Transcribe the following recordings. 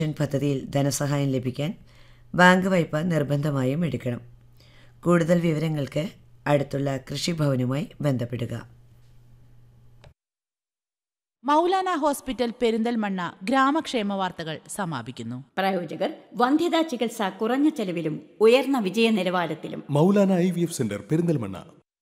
pension പദ്ധതിയിൽ ധനസഹായം ലഭിക്കാൻ ബാങ്ക് വായ്പ നിർബന്ധമായും എടുക്കണം കൂടുതൽ വിവരങ്ങൾക്ക് അടുത്തുള്ള കൃഷിഭവനുമായി ബന്ധപ്പെടുക മൗലാന ഹോസ്പിറ്റൽ പെരിന്തൽമണ്ണ ഗ്രാമക്ഷേമ വാർത്തകൾ സമാപിക്കുന്നു പ്രായോജകർ വന്ധ്യതാ ചികിത്സ കുറഞ്ഞ ചെലവിലും ഉയർന്ന വിജയ നിലവാരത്തിലും Moulana I V F centre Perinthalmanna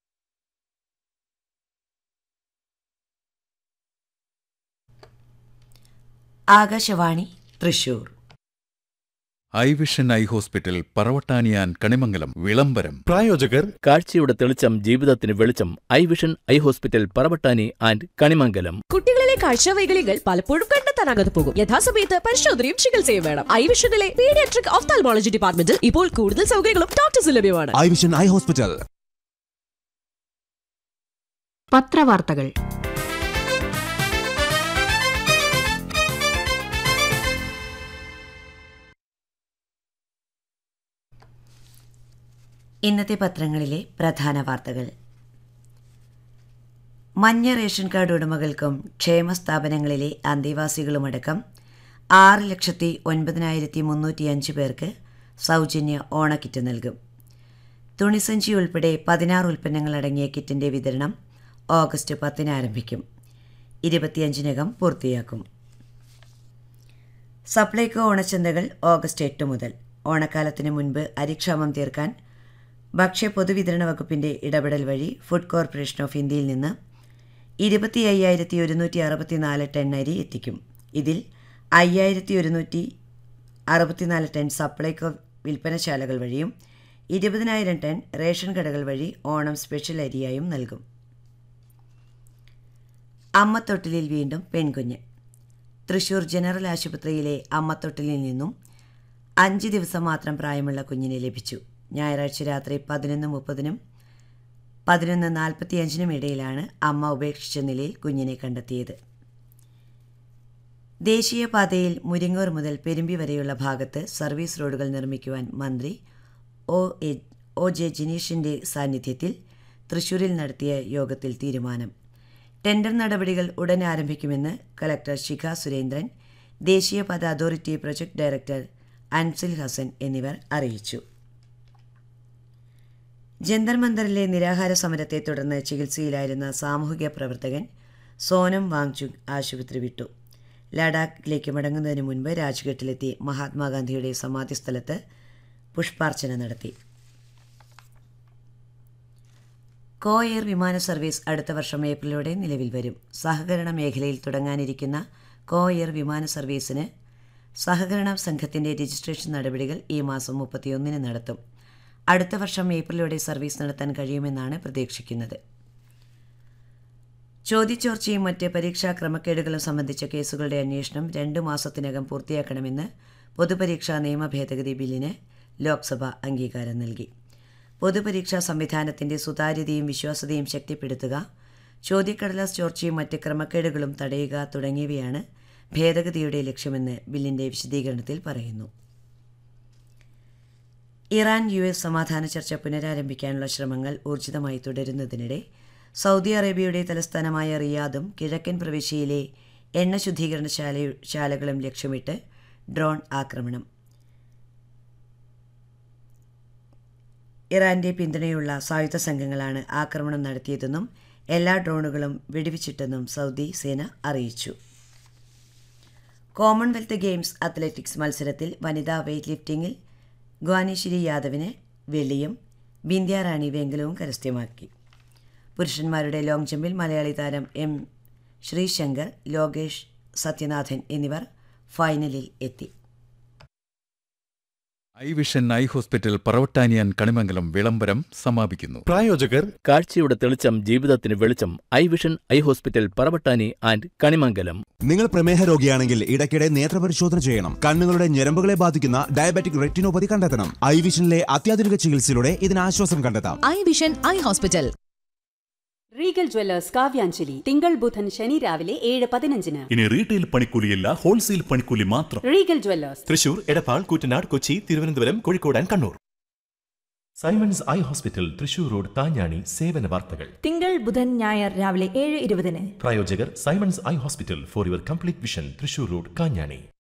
Akashvani Thrissur eye vision eye hospital പറവട്ടാനിയാൻ കണിമംഗലം വിളംബരം പ്രായോജകർ കാഴ്ചയുടെ തെളിച്ചം ജീവിതത്തിന് വെളിച്ചം eye vision eye hospital Paravattani and Kanimangalam കുട്ടികളിലെ കാഴ്ചവൈകല്യങ്ങൾ പലപ്പോഴും കണ്ടെത്താനാകാതെ പോകും യഥാസമയത്ത് പരിശോധനയും ചികിത്സയും വേണം ഐ വിഷനിലെ പീഡിയാട്രിക് ഓഫ്താൽമോളജി ഡിപ്പാർട്ട്മെന്റിൽ ഇപ്പോൾ കൂടുതൽ സൗകര്യങ്ങളും ഡോക്ടേഴ്സ് ലഭ്യമാണ് ഐ വിഷൻ ഐ ഹോസ്പിറ്റൽ പത്രവാർത്തകൾ ഇന്നത്തെ പത്രങ്ങളിലെ പ്രധാന വാർത്തകൾ മഞ്ഞ റേഷൻ കാർഡ് ഉടമകൾക്കും ക്ഷേമ സ്ഥാപനങ്ങളിലെ അന്തേവാസികളുമടക്കം ആറ് ലക്ഷത്തി ഒൻപതിനായിരത്തി മുന്നൂറ്റിയഞ്ച് പേർക്ക് സൗജന്യ ഓണക്കിറ്റ് നൽകും തുണിസഞ്ചി ഉൾപ്പെടെ പതിനാറ് ഉൽപ്പന്നങ്ങൾ അടങ്ങിയ കിറ്റിന്റെ വിതരണം ഓഗസ്റ്റ് പത്തിന് ആരംഭിക്കും ഇരുപത്തിയഞ്ചിനകം പൂർത്തിയാക്കും സപ്ലൈകോ ഓണച്ചന്തകൾ ഓഗസ്റ്റ് എട്ട് മുതൽ ഓണക്കാലത്തിന് മുൻപ് അരിക്ഷാമം തീർക്കാൻ ഭക്ഷ്യ പൊതുവിതരണ വകുപ്പിന്റെ ഇടപെടൽ വഴി ഫുഡ് കോർപ്പറേഷൻ ഓഫ് ഇന്ത്യയിൽ നിന്ന് ഇരുപത്തി അയ്യായിരത്തി ഒരുന്നൂറ്റി അറുപത്തിനാല് ടൺ അരി എത്തിക്കും ഇതിൽ അയ്യായിരത്തി ഒരുന്നൂറ്റി അറുപത്തിനാല് ടൺ സപ്ലൈകോ വിൽപ്പനശാലകൾ വഴിയും ഇരുപതിനായിരം ടൺ റേഷൻ കടകൾ വഴി ഓണം സ്പെഷ്യൽ അരിയായും നൽകും അമ്മത്തൊട്ടിലിൽ വീണ്ടും പെൺകുഞ്ഞ് തൃശൂർ ജനറൽ ആശുപത്രിയിലെ അമ്മത്തൊട്ടിലിൽ നിന്നും അഞ്ച് ദിവസം മാത്രം പ്രായമുള്ള കുഞ്ഞിനെ ലഭിച്ചു ഞായറാഴ്ച രാത്രി പതിനൊന്ന് മുപ്പതിനും പതിനൊന്ന് നാൽപ്പത്തിയഞ്ചിനും ഇടയിലാണ് അമ്മ ഉപേക്ഷിച്ച നിലയിൽ കുഞ്ഞിനെ കണ്ടെത്തിയത് ദേശീയപാതയിൽ മുരിങ്ങൂർ മുതൽ പെരുമ്പി വരെയുള്ള ഭാഗത്ത് സർവീസ് റോഡുകൾ നിർമ്മിക്കുവാൻ മന്ത്രി ഒ എ ഒ ജെ ജിനീഷിൻ്റെ സാന്നിധ്യത്തിൽ തൃശൂരിൽ നടത്തിയ യോഗത്തിൽ തീരുമാനം ടെൻഡർ നടപടികൾ ഉടൻ ആരംഭിക്കുമെന്ന് കലക്ടർ ശിഖ സുരേന്ദ്രൻ ദേശീയപാത authority project director Ansil Hasan എന്നിവർ അറിയിച്ചു ജന്തർ മന്ദറിലെ നിരാഹാര സമരത്തെ തുടർന്ന് ചികിത്സയിലായിരുന്ന സാമൂഹിക പ്രവർത്തകൻ സോനം വാങ്ചുക് ആശുപത്രി വിട്ടു ലഡാക്കിലേക്ക് മടങ്ങുന്നതിന് മുൻപ് രാജ്ഘട്ടിലെത്തി മഹാത്മാഗാന്ധിയുടെ സമാധി സ്ഥലത്ത് പുഷ്പാർച്ചന നടത്തി കോ എയർ വിമാന സർവീസ് അടുത്ത വർഷം ഏപ്രിലോടെ നിലവിൽ വരും സഹകരണ മേഖലയിൽ തുടങ്ങാനിരിക്കുന്ന കോ എയർ വിമാന സർവീസിന് സഹകരണ സംഘത്തിന്റെ രജിസ്ട്രേഷൻ നടപടികൾ ഈ മാസം മുപ്പത്തിയൊന്നിന് നടത്തും അടുത്ത വർഷം ഏപ്രിലോടെ സർവീസ് നടത്താൻ കഴിയുമെന്നാണ് പ്രതീക്ഷിക്കുന്നത് ചോദ്യചോർച്ചയും മറ്റ് പരീക്ഷാ ക്രമക്കേടുകളും സംബന്ധിച്ച കേസുകളുടെ അന്വേഷണം രണ്ട് മാസത്തിനകം പൂർത്തിയാക്കണമെന്ന് പൊതുപരീക്ഷാ നിയമ ഭേദഗതി ബില്ലിന് ലോക്സഭ അംഗീകാരം നൽകി പൊതുപരീക്ഷാ സംവിധാനത്തിന്റെ സുതാര്യതയും വിശ്വാസ്യതയും ശക്തിപ്പെടുത്തുക ചോദ്യക്കടലാസ് ചോർച്ചയും മറ്റ് ക്രമക്കേടുകളും തടയുക തുടങ്ങിയവയാണ് ഭേദഗതിയുടെ ലക്ഷ്യമെന്ന് ബില്ലിന്റെ വിശദീകരണത്തിൽ പറയുന്നു ഇറാൻ യു എസ് സമാധാന ചർച്ച പുനരാരംഭിക്കാനുള്ള ശ്രമങ്ങൾ ഊർജിതമായി തുടരുന്നതിനിടെ സൗദി അറേബ്യയുടെ തലസ്ഥാനമായ റിയാദും കിഴക്കൻ പ്രവിശ്യയിലെ എണ്ണ ശുദ്ധീകരണശാല ശാലകളും ലക്ഷ്യമിട്ട് ഡ്രോൺ ആക്രമണം ഇറാന്റെ പിന്തുണയുള്ള സായുധ സംഘങ്ങളാണ് ആക്രമണം നടത്തിയതെന്നും എല്ലാ ഡ്രോണുകളും വെടിവെച്ചിട്ടെന്നും സൗദി സേന അറിയിച്ചു കോമൺവെൽത്ത് ഗെയിംസ് അത്ലറ്റിക്സ് മത്സരത്തിൽ വനിതാ വെയ്റ്റ് ലിഫ്റ്റിംഗിൽ ഗ്വാനേശ്വരി യാദവിന് വെള്ളിയും ബിന്ധ്യ റാണി വെങ്കലവും കരസ്ഥമാക്കി പുരുഷന്മാരുടെ ലോങ് ജമ്പിൽ മലയാളി താരം എം ശ്രീശങ്കർ ലോകേഷ് സത്യനാഥൻ എന്നിവർ ഫൈനലിൽ എത്തി ഐ വിഷൻ ഐ ഹോസ്പിറ്റൽ പറവട്ടാനിയാൻ കണിമംഗലം വിളംബരം സമാപിക്കുന്നു പ്രായോജകർ കാഴ്ചയുടെ തെളിച്ചം ജീവിതത്തിന് വെളിച്ചം eye vision eye hospital Paravattani and Kanimangalam നിങ്ങൾ പ്രമേഹ രോഗിയാണെങ്കിൽ ഇടയ്ക്കിടെ നേത്രപരിശോധന ചെയ്യണം കണ്ണുകളുടെ ഞരമ്പുകളെ ബാധിക്കുന്ന ഡയബറ്റിക് റെറ്റിനോപ്പതി കണ്ടെത്തണം ഐ വിഷനിലെ അത്യാധുനിക ചികിത്സയിലൂടെ ഇതിന് ആശ്വാസം കണ്ടെത്താം eye vision eye hospital Regal jewellers Kavyanjali തിങ്കൾ ബുധൻ ശനി രാവിലെ ഏഴ് പതിനഞ്ചിന് ഇനി റീറ്റെയിൽ പണിക്കൂലിയല്ല ഹോൾസെയിൽ പണിക്കൂലി മാത്രം Regal jewellers Thrissur Edappal Koottanad Kochi Thiruvananthapuram Kozhikode and Kannur Simons eye hospital Thrissur road Thanjani സേവന വാർത്തകൾ തിങ്കൾ ബുധൻ ഞായർ രാവിലെ ഏഴ് ഇരുപതിന് പ്രായോജകർ Simons eye hospital for your complete vision Thrissur road Kanjani